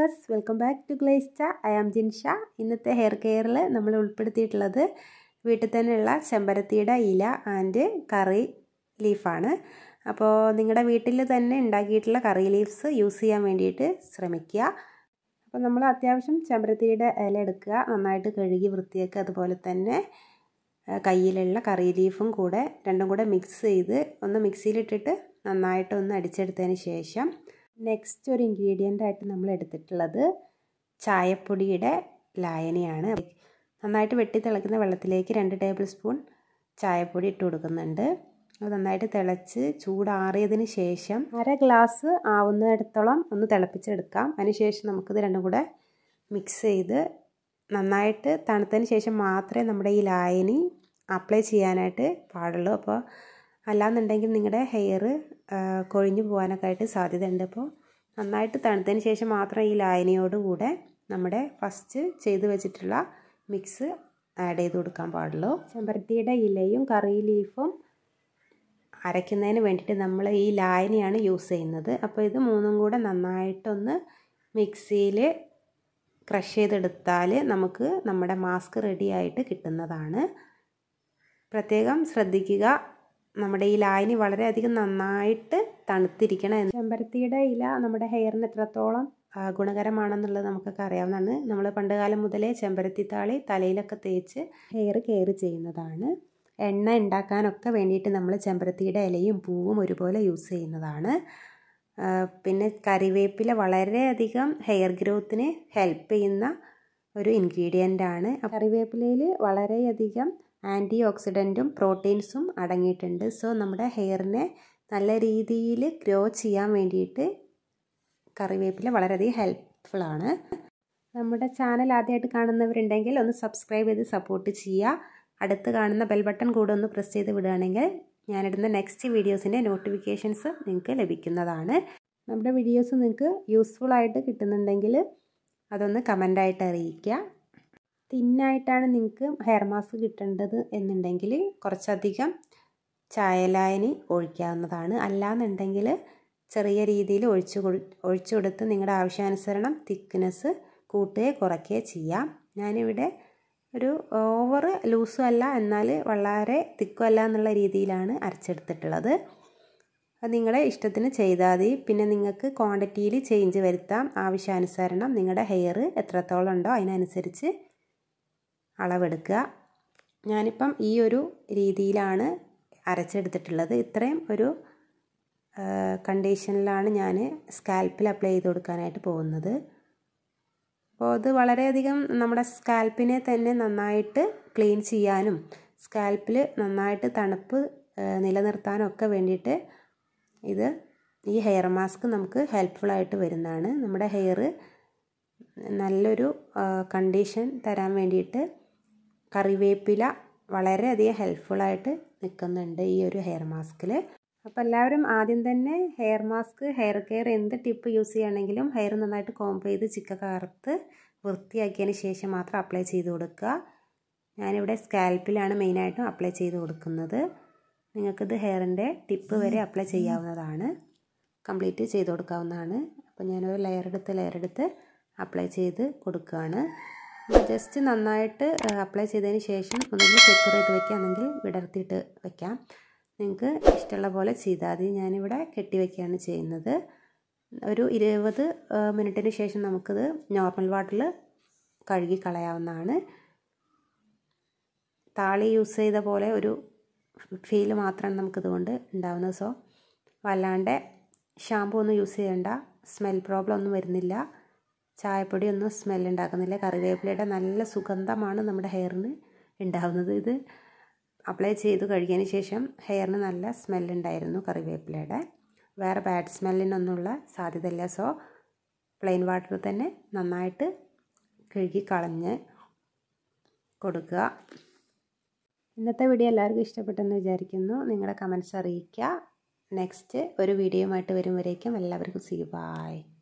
viewers welcome back to ഗ്ലേസ്റ്റ I am Jinsha ഇന്നത്തെ hair കെയറിൽ നമ്മൾ ഉൾപ്പെടുത്തിയിട്ടുള്ളത് വീട്ടിൽ തന്നെയുള്ള ചെമ്പരത്തിയുടെ ഇല ആൻഡ് കറി ലീഫാണ് അപ്പോൾ നിങ്ങളുടെ വീട്ടിൽ തന്നെ ഉണ്ടാക്കിയിട്ടുള്ള കറി ലീവ്സ് യൂസ് ചെയ്യാൻ വേണ്ടിയിട്ട് ശ്രമിക്കുക അപ്പോൾ നമ്മൾ അത്യാവശ്യം ചെമ്പരത്തിയുടെ ഇല എടുക്കുക നന്നായിട്ട് കഴുകി വൃത്തിയാക്കുക അതുപോലെ തന്നെ കയ്യിലുള്ള കറി ലീഫും കൂടെ രണ്ടും കൂടെ മിക്സ് ചെയ്ത് ഒന്ന് മിക്സിയിലിട്ടിട്ട് നന്നായിട്ട് ഒന്ന് അടിച്ചെടുത്തതിന് ശേഷം നെക്സ്റ്റ് ഒരു ഇൻഗ്രീഡിയൻ്റ് ആയിട്ട് നമ്മൾ എടുത്തിട്ടുള്ളത് ചായപ്പൊടിയുടെ ലായനിയാണ് നന്നായിട്ട് വെട്ടി തിളക്കുന്ന വെള്ളത്തിലേക്ക് രണ്ട് ടേബിൾ സ്പൂൺ ചായപ്പൊടി ഇട്ട് കൊടുക്കുന്നുണ്ട് അത് നന്നായിട്ട് തിളച്ച് ചൂടാറിയതിന് ശേഷം അര ഗ്ലാസ് ആവുന്നിടത്തോളം ഒന്ന് തിളപ്പിച്ചെടുക്കാം അതിനുശേഷം നമുക്കിത് രണ്ടും കൂടെ മിക്സ് ചെയ്ത് നന്നായിട്ട് തണുത്തതിന് ശേഷം മാത്രമേ നമ്മുടെ ഈ ലായനി അപ്ലൈ ചെയ്യാനായിട്ട് പാടുള്ളൂ അപ്പോൾ അല്ലാന്നുണ്ടെങ്കിൽ നിങ്ങളുടെ ഹെയർ കൊഴിഞ്ഞു പോകാനൊക്കെ ആയിട്ട് സാധ്യതയുണ്ട് അപ്പോൾ നന്നായിട്ട് തണുത്തതിന് ശേഷം മാത്രം ഈ ലായനിയോട് കൂടെ നമ്മുടെ ഫസ്റ്റ് ചെയ്ത് വെച്ചിട്ടുള്ള മിക്സ് ആഡ് ചെയ്ത് കൊടുക്കാൻ പാടുള്ളൂ ചെമ്പരത്തിയുടെ ഇലയും കറി ലീഫും അരയ്ക്കുന്നതിന് വേണ്ടിയിട്ട് നമ്മൾ ഈ ലായനിയാണ് യൂസ് ചെയ്യുന്നത് അപ്പോൾ ഇത് മൂന്നും കൂടെ നന്നായിട്ടൊന്ന് മിക്സിയിൽ ക്രഷ് ചെയ്തെടുത്താൽ നമുക്ക് നമ്മുടെ മാസ്ക് റെഡി ആയിട്ട് കിട്ടുന്നതാണ് പ്രത്യേകം ശ്രദ്ധിക്കുക നമ്മുടെ ഈ ലായനി വളരെയധികം നന്നായിട്ട് തണുത്തിരിക്കണം ചെമ്പരത്തിയുടെ ഇല നമ്മുടെ ഹെയറിന് എത്രത്തോളം ഗുണകരമാണെന്നുള്ളത് നമുക്കൊക്കെ അറിയാവുന്നതാണ് നമ്മൾ പണ്ട് കാലം മുതലേ ചെമ്പരത്തി താളി തലയിലൊക്കെ തേച്ച് ഹെയർ കെയർ ചെയ്യുന്നതാണ് എണ്ണ ഉണ്ടാക്കാനൊക്കെ വേണ്ടിയിട്ട് നമ്മൾ ചെമ്പരത്തിയുടെ ഇലയും പൂവും ഒരുപോലെ യൂസ് ചെയ്യുന്നതാണ് പിന്നെ കറിവേപ്പില വളരെയധികം ഹെയർ ഗ്രോത്തിന് ഹെൽപ്പ് ചെയ്യുന്ന ഒരു ഇൻഗ്രീഡിയൻ്റ് ആണ് കറിവേപ്പിലയിൽ വളരെയധികം ആൻറ്റി ഓക്സിഡൻറ്റും പ്രോട്ടീൻസും അടങ്ങിയിട്ടുണ്ട് സോ നമ്മുടെ ഹെയറിനെ നല്ല രീതിയിൽ ഗ്രോ ചെയ്യാൻ വേണ്ടിയിട്ട് കറിവേപ്പില വളരെയധികം ഹെൽപ്ഫുള്ളാണ് നമ്മുടെ ചാനൽ ആദ്യമായിട്ട് കാണുന്നവരുണ്ടെങ്കിൽ ഒന്ന് സബ്സ്ക്രൈബ് ചെയ്ത് സപ്പോർട്ട് ചെയ്യുക അടുത്ത് കാണുന്ന ബെൽ ബട്ടൺ കൂടെ ഒന്ന് പ്രസ് ചെയ്ത് വിടുകയാണെങ്കിൽ ഞാനിടുന്ന നെക്സ്റ്റ് വീഡിയോസിൻ്റെ നോട്ടിഫിക്കേഷൻസ് നിങ്ങൾക്ക് ലഭിക്കുന്നതാണ് നമ്മുടെ വീഡിയോസ് നിങ്ങൾക്ക് യൂസ്ഫുൾ ആയിട്ട് കിട്ടുന്നുണ്ടെങ്കിൽ അതൊന്ന് കമൻ്റായിട്ട് അറിയിക്കുക തിന്നായിട്ടാണ് നിങ്ങൾക്ക് ഹെയർ മാസ്ക് കിട്ടേണ്ടത് എന്നുണ്ടെങ്കിൽ കുറച്ചധികം ചായലായനി ഒഴിക്കാവുന്നതാണ് അല്ലാന്നുണ്ടെങ്കിൽ ചെറിയ രീതിയിൽ ഒഴിച്ചു ഒഴിച്ചു കൊടുത്ത് നിങ്ങളുടെ ആവശ്യാനുസരണം തിക്നെസ് കൂട്ടുകയോ കുറയ്ക്കുകയോ ചെയ്യാം ഞാനിവിടെ ഒരു ഓവർ ലൂസും അല്ല എന്നാൽ വളരെ തിക്കും അല്ല എന്നുള്ള രീതിയിലാണ് അരച്ചെടുത്തിട്ടുള്ളത് അത് നിങ്ങളുടെ ഇഷ്ടത്തിന് ചെയ്താൽ മതി പിന്നെ നിങ്ങൾക്ക് ക്വാണ്ടിറ്റിയിൽ ചേഞ്ച് വരുത്താം ആവശ്യാനുസരണം നിങ്ങളുടെ ഹെയർ എത്രത്തോളം ഉണ്ടോ അതിനനുസരിച്ച് അളവെടുക്കുക ഞാനിപ്പം ഈ ഒരു രീതിയിലാണ് അരച്ചെടുത്തിട്ടുള്ളത് ഇത്രയും ഒരു കണ്ടീഷനിലാണ് ഞാൻ സ്കാൽപ്പിൽ അപ്ലൈ ചെയ്ത് കൊടുക്കാനായിട്ട് പോകുന്നത് അപ്പോൾ അത് വളരെയധികം നമ്മുടെ സ്കാൽപ്പിനെ തന്നെ നന്നായിട്ട് ക്ലീൻ ചെയ്യാനും സ്കാൽപ്പിൽ നന്നായിട്ട് തണുപ്പ് നിലനിർത്താനും ഒക്കെ വേണ്ടിയിട്ട് ഇത് ഈ ഹെയർ മാസ്ക് നമുക്ക് ഹെൽപ്ഫുള്ളായിട്ട് വരുന്നതാണ് നമ്മുടെ ഹെയർ നല്ലൊരു കണ്ടീഷൻ തരാൻ വേണ്ടിയിട്ട് കറിവേപ്പില വളരെയധികം ഹെൽപ്ഫുള്ളായിട്ട് നിൽക്കുന്നുണ്ട് ഈ ഒരു ഹെയർ മാസ്കിൽ അപ്പോൾ എല്ലാവരും ആദ്യം തന്നെ ഹെയർ മാസ്ക് ഹെയർ കെയർ എന്ത് ടിപ്പ് യൂസ് ചെയ്യുകയാണെങ്കിലും ഹെയർ നന്നായിട്ട് കോംപ് ചെയ്ത് ചിക്ക കറുത്ത് വൃത്തിയാക്കിയതിന് ശേഷം മാത്രം അപ്ലൈ ചെയ്ത് കൊടുക്കുക ഞാനിവിടെ സ്കാൽപ്പിലാണ് മെയിനായിട്ടും അപ്ലൈ ചെയ്ത് കൊടുക്കുന്നത് നിങ്ങൾക്കിത് ഹെയറിൻ്റെ ടിപ്പ് വരെ അപ്ലൈ ചെയ്യാവുന്നതാണ് കംപ്ലീറ്റ് ചെയ്ത് കൊടുക്കാവുന്നതാണ് അപ്പോൾ ഞാനൊരു ലെയർ എടുത്ത് ലെയർ എടുത്ത് അപ്ലൈ ചെയ്ത് കൊടുക്കുകയാണ് ജസ്റ്റ് നന്നായിട്ട് അപ്ലൈ ചെയ്തതിന് ശേഷം ഒന്നുകിൽ സെക്യൂർ ചെയ്ത് വെക്കുകയാണെങ്കിൽ വിടർത്തിയിട്ട് വെക്കാം നിങ്ങൾക്ക് ഇഷ്ടമുള്ള പോലെ ചെയ്താൽ മതി ഞാനിവിടെ കെട്ടി വയ്ക്കുകയാണ് ചെയ്യുന്നത് ഒരു ഇരുപത് മിനിറ്റിന് ശേഷം നമുക്കിത് നോർമൽ വാട്ടറിൽ കഴുകി കളയാവുന്നതാണ് താളി യൂസ് ചെയ്ത പോലെ ഒരു ഫീൽ മാത്രമാണ് നമുക്കിതുകൊണ്ട് ഉണ്ടാവുന്നത് സോ വല്ലാണ്ട് ഷാമ്പു ഒന്നും യൂസ് ചെയ്യേണ്ട സ്മെൽ പ്രോബ്ലം ഒന്നും വരുന്നില്ല ചായപ്പൊടി ഒന്നും സ്മെൽ ഉണ്ടാക്കുന്നില്ല കറിവേപ്പിലയുടെ നല്ല സുഗന്ധമാണ് നമ്മുടെ ഹെയറിന് ഉണ്ടാകുന്നത് ഇത് അപ്ലൈ ചെയ്ത് കഴുകിയതിന് ശേഷം ഹെയറിന് നല്ല സ്മെല്ലുണ്ടായിരുന്നു കറിവേപ്പിലയുടെ വേറെ ബാഡ് സ്മെല്ലിനൊന്നുമുള്ള സാധ്യതയില്ല സോ പ്ലെയിൻ വാട്ടറിൽ തന്നെ നന്നായിട്ട് കഴുകി കളഞ്ഞ് കൊടുക്കുക ഇന്നത്തെ വീഡിയോ എല്ലാവർക്കും ഇഷ്ടപ്പെട്ടെന്ന് വിചാരിക്കുന്നു നിങ്ങളുടെ കമൻസ് അറിയിക്കുക നെക്സ്റ്റ് ഒരു വീഡിയോയുമായിട്ട് വരും വരേക്കും എല്ലാവർക്കും സീ ബായ്